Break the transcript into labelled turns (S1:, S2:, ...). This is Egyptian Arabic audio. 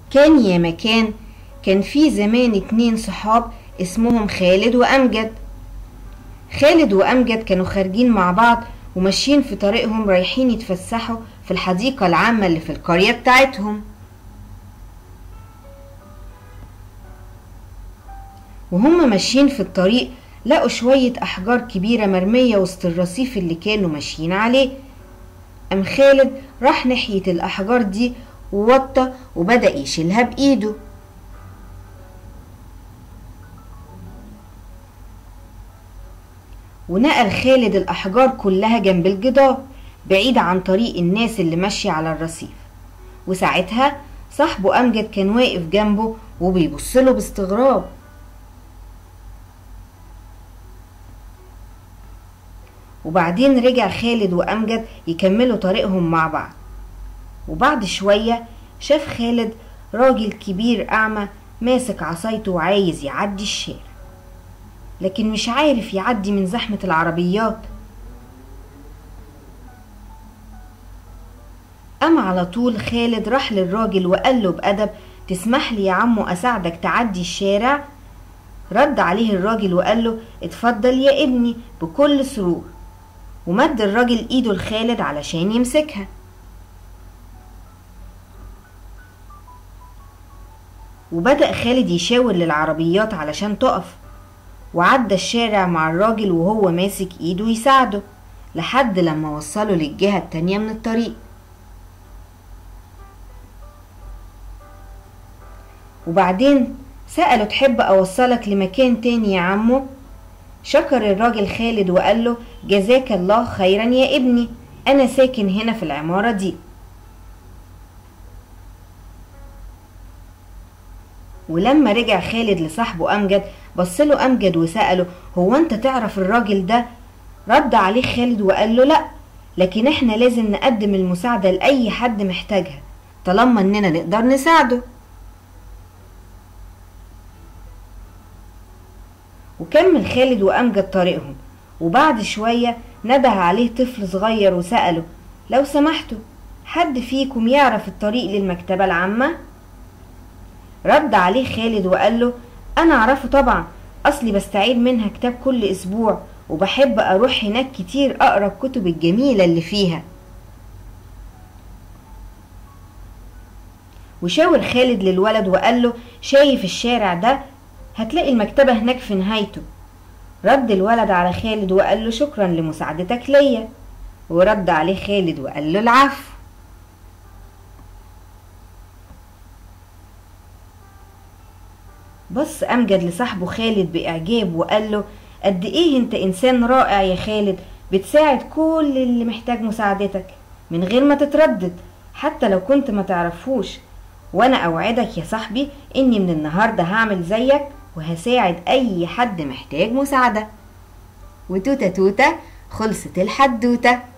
S1: كان يا مكان كان في زمان اتنين صحاب اسمهم خالد وأمجد خالد وأمجد كانوا خارجين مع بعض وماشيين في طريقهم رايحين يتفسحوا في الحديقة العامة اللي في القرية بتاعتهم وهم ماشيين في الطريق لقوا شوية أحجار كبيرة مرمية وسط الرصيف اللي كانوا ماشيين عليه أم خالد راح ناحية الأحجار دي ووطى وبدأ يشيلها بإيده ونقل خالد الأحجار كلها جنب الجدار بعيد عن طريق الناس اللي ماشية على الرصيف وساعتها صاحبه أمجد كان واقف جنبه وبيبصله باستغراب وبعدين رجع خالد وأمجد يكملوا طريقهم مع بعض وبعد شوية شاف خالد راجل كبير أعمى ماسك عصايته وعايز يعدي الشارع لكن مش عارف يعدي من زحمة العربيات قام على طول خالد راح للراجل وقال له بأدب تسمح لي يا عمو أساعدك تعدي الشارع رد عليه الراجل وقال له اتفضل يا ابني بكل سرور ومد الراجل ايده لخالد علشان يمسكها وبدأ خالد يشاور للعربيات علشان تقف وعدى الشارع مع الراجل وهو ماسك ايده يساعده لحد لما وصله للجهة التانية من الطريق وبعدين سأله تحب أوصلك لمكان تاني يا عمو شكر الراجل خالد وقال له جزاك الله خيرا يا ابني أنا ساكن هنا في العمارة دي ولما رجع خالد لصاحبه أمجد بصله أمجد وسأله هو أنت تعرف الراجل ده رد عليه خالد وقال له لأ لكن احنا لازم نقدم المساعدة لأي حد محتاجها طالما اننا نقدر نساعده وكمل خالد وأمجد طريقهم وبعد شوية نده عليه طفل صغير وسأله لو سمحتوا حد فيكم يعرف الطريق للمكتبة العامة؟ رد عليه خالد وقال له أنا أعرفه طبعا أصلي بستعيد منها كتاب كل أسبوع وبحب أروح هناك كتير أقرأ الكتب الجميلة اللي فيها وشاور خالد للولد وقال له شايف الشارع ده هتلاقي المكتبة هناك في نهايته رد الولد على خالد وقال له شكرا لمساعدتك ليا ورد عليه خالد وقال له العفو بص أمجد لصاحبه خالد بإعجاب وقال له قد إيه أنت إنسان رائع يا خالد بتساعد كل اللي محتاج مساعدتك من غير ما تتردد حتى لو كنت ما تعرفوش وأنا أوعدك يا صاحبي إني من النهاردة هعمل زيك وهساعد أي حد محتاج مساعدة وتوتة توتة خلصت الحدوتة